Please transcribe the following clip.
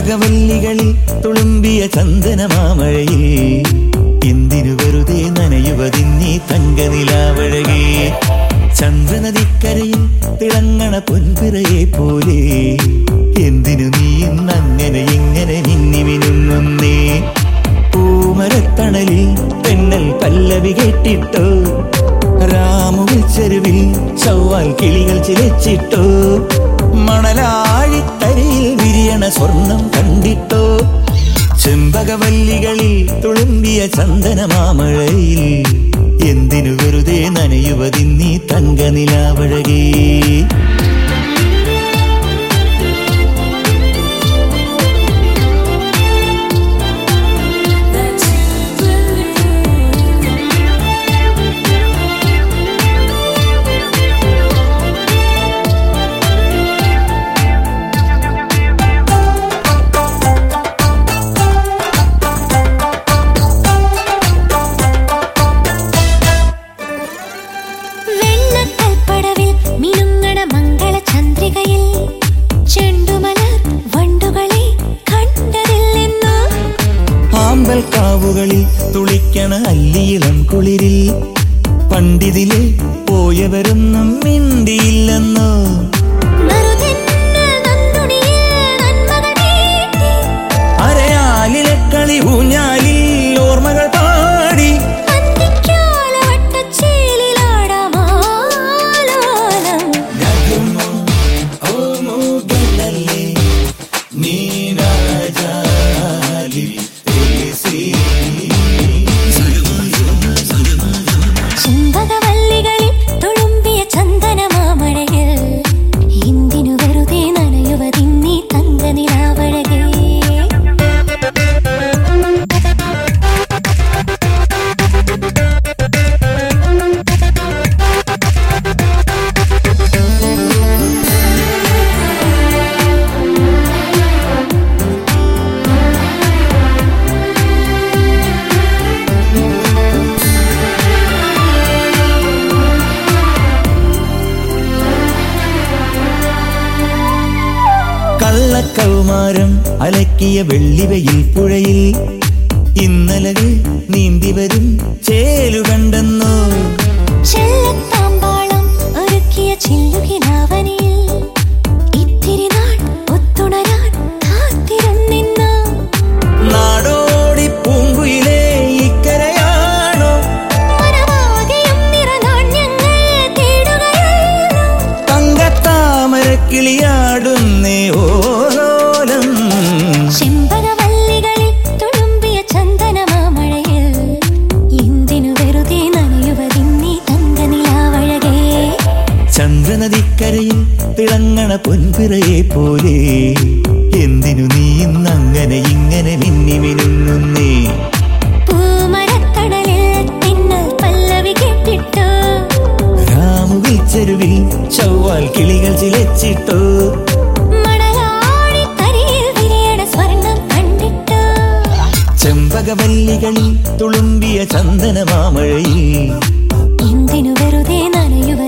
ചെമ്പകവല്ലികളിൽ തുളുമ്പിയ ചന്ദനമാമഴയിൽ എന്തിനു വെറുതെ നനയുവതിന്നീ തങ്കനിലാവഴകേ ചന്ദ്രനദിക്കരയിൽ തിളങ്ങണ പൊൻപിറയെ പോലെ എന്തിനു നീ ഇന്നങ്ങനെ ഇങ്ങനെ മിന്നി മിനുങ്ങുന്നേ പൂമരത്തണലിൽ പെണ്ണൽ പല്ലവി കേട്ടിട്ടോ രാമുവിൽ ചെരുവിൽ ചൊവ്വാൽ കിളികൾ ചിലച്ചിട്ടോ മണലാഴിത്തരയിൽ വിരിയണ സ്വർണം കണ്ടിട്ടോ ചെമ്പകവല്ലികളിൽ തുളുമ്പിയ ചന്ദനമാമഴയിൽ എന്തിനു വെറുതെ നനയുവതിന്നീ തങ്കനിലാവഴകേ വെണ്ണക്കൽപ്പടവിൽ മിനുങ്ങണ മംഗള ചന്ദ്രികയിൽ ചെണ്ടുമലർ വണ്ടുകളെ കണ്ടതില്ലെന്നോ ആമ്പൽ കാവുകളിൽ തുളിക്കണ അല്ലിയിളം കുളിരിൽ പണ്ടിതിലെ പോയവരൊന്നും മിണ്ടിയില്ലെന്നോ നറുതെന്നൽ നന്ദുണിയിൽ നന്മകൾ നീട്ടി അരയാലിലെ കളി ഊഞ്ഞാലിൽ ഓർമ്മകൾ പാടി അന്തിക്കാലവട്ടച്ചേലിലാടാമാലോലം ചെമ്പകവല്ലികളിൽ തുളുമ്പിയ ചന്ദനമാമഴയിൽ എന്തിനു വെറുതെ നനയുവതിന്നീ തങ്കനിലാവഴകേ കള്ളക്കൗമാരം അലക്കിയ വെള്ളിവയിൽ പുഴയിൽ ഇന്നലകൾ നീന്തി വരും ചേലു കണ്ടെന്നോ ചെല്ലത്താമ്പാളം ഒരുക്കിയ ചില്ലുകിനാവനിയിൽ ഇത്തിരി നാൾ ഒത്തുണരാൻ കാത്തിരുന്നിന്നോ നാടോടി പൂങ്കുയിലേ ഇക്കരയാണോ മനമാകെയും നിറനാണ്യങ്ങൾ തേടുകയല്ലോ തങ്കത്താമരക്കിളിയാടുന്നേ ഓലോലം ചെമ്പകവല്ലികളിൽ തുളുമ്പിയ ചന്ദനമാമഴയിൽ എന്തിനു വെറുതെ നനയുവതിന്നീ തങ്കനിലാവഴകേ ചന്ദ്രനദിക്കരയിൽ തിളങ്ങണ പൊൻപിറയെ പോലെ എന്തിനു നീ ഇന്നങ്ങനെ ഇങ്ങനെ മിന്നി മിനുങ്ങുന്നേ പൂമരത്തണലിൽ തിന്നൽ പല്ലവി കേട്ടിട്ടോ രാമുവിൽ ചെരുവിൽ ചൊവ്വാൽ കിളികൾ ചിലച്ചിട്ടോ മണലാടി തരിയിൽ വിരിയണ സ്വർണം കണ്ടിട്ടോ ചെമ്പകവല്ലികളിൽ തുളുമ്പിയ ചന്ദനമാമഴയിൽ എന്തിനു വെറുതെ നനയുവ